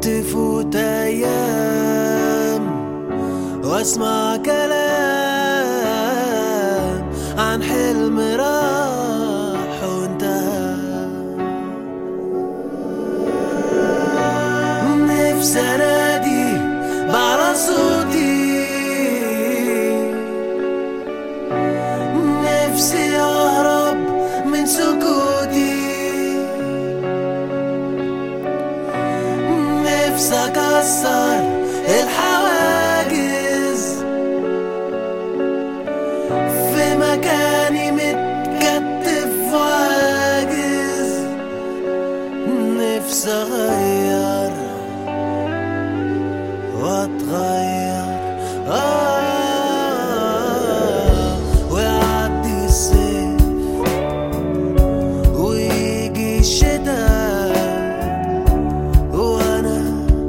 تفوت أيام واسمع كلام عن حلم راح وانتهى نفسي انادي بعلى صوتي نفسي اهرب من سكوتي نفسي اكسر الحواجز في مكاني متكتف وعاجز نفسي اغير واتغير آه ويعدي الصيف ويجي الشتاء وانا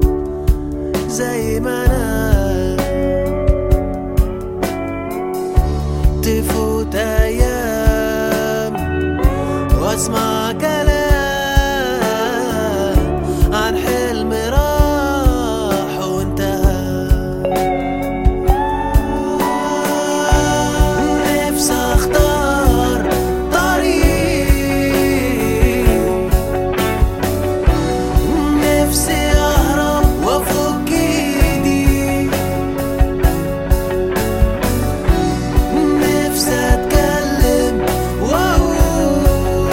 زي ما انا تفوت ايام واسمع كلام عن حلم راح وانتهى نفسي اختار طريق نفسي اهرب وافك ايدي نفسي اتكلم واقول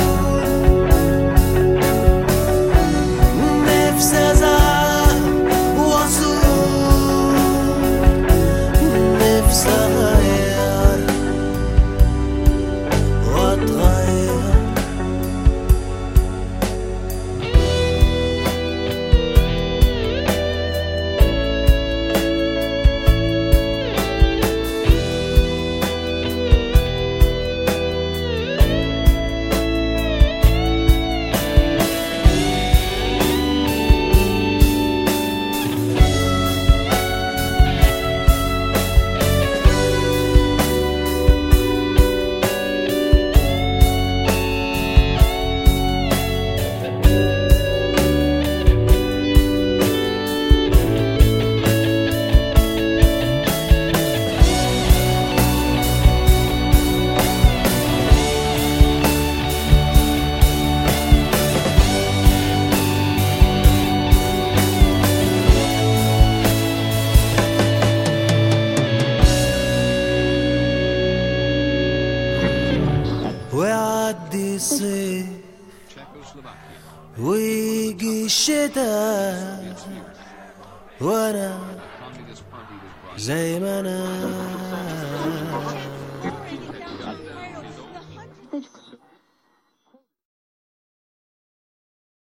نفسي ازعق واصور نفسي اغير واتغير ويعدي الصيف ويجي الشتاء وانا زي ما انا